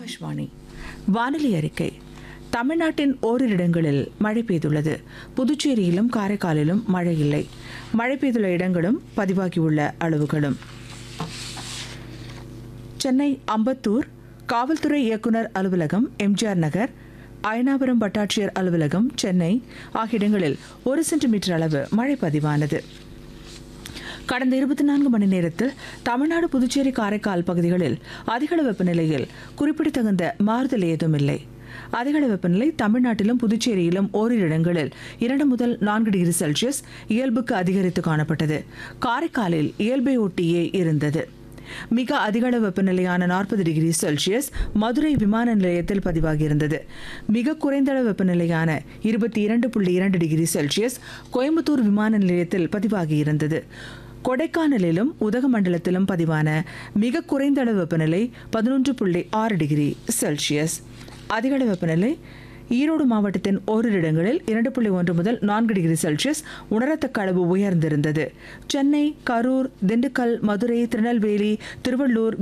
ஆகாஷ்வாணி வானிலை அறிக்கை தமிழ்நாட்டின் ஓரிரு இடங்களில் மழை பெய்துள்ளது புதுச்சேரியிலும் காரைக்காலிலும் மழை இல்லை மழை பெய்துள்ள இடங்களும் பதிவாகியுள்ள அளவுகளும் சென்னை அம்பத்தூர் காவல்துறை இயக்குனர் அலுவலகம் எம்ஜிஆர் நகர் அயனாபுரம் வட்டாட்சியர் அலுவலகம் சென்னை ஆகிய இடங்களில் ஒரு சென்டிமீட்டர் அளவு மழை பதிவானது கடந்த இருபத்தி நான்கு மணி நேரத்தில் தமிழ்நாடு புதுச்சேரி காரைக்கால் பகுதிகளில் அதிகளவு வெப்பநிலையில் குறிப்பிடத்தகுந்த மாறுதல் ஏதும் இல்லை அதிகளவு வெப்பநிலை தமிழ்நாட்டிலும் புதுச்சேரியிலும் ஓரிரு இடங்களில் இரண்டு முதல் நான்கு டிகிரி செல்சியஸ் இயல்புக்கு அதிகரித்து காணப்பட்டது காரைக்காலில் இயல்பை ஒட்டியே இருந்தது மிக அதிகளவு வெப்பநிலையான நாற்பது டிகிரி செல்சியஸ் மதுரை விமான நிலையத்தில் பதிவாகியிருந்தது மிக குறைந்த அளவு வெப்பநிலையான இருபத்தி இரண்டு புள்ளி இரண்டு டிகிரி செல்சியஸ் கோயம்புத்தூர் விமான நிலையத்தில் பதிவாகியிருந்தது கொடைக்கானலிலும் உதகமண்டலத்திலும் பதிவான மிக குறைந்த அளவு வெப்பநிலை பதினொன்று புள்ளி ஆறு டிகிரி செல்சியஸ் அதிகளவு வெப்பநிலை ஈரோடு மாவட்டத்தின் ஓரிரு இடங்களில் இரண்டு புள்ளி ஒன்று முதல் நான்கு டிகிரி செல்சியஸ் உணரத்தக்க அளவு உயர்ந்திருந்தது சென்னை கரூர் திண்டுக்கல் மதுரை திருநெல்வேலி திருவள்ளூர்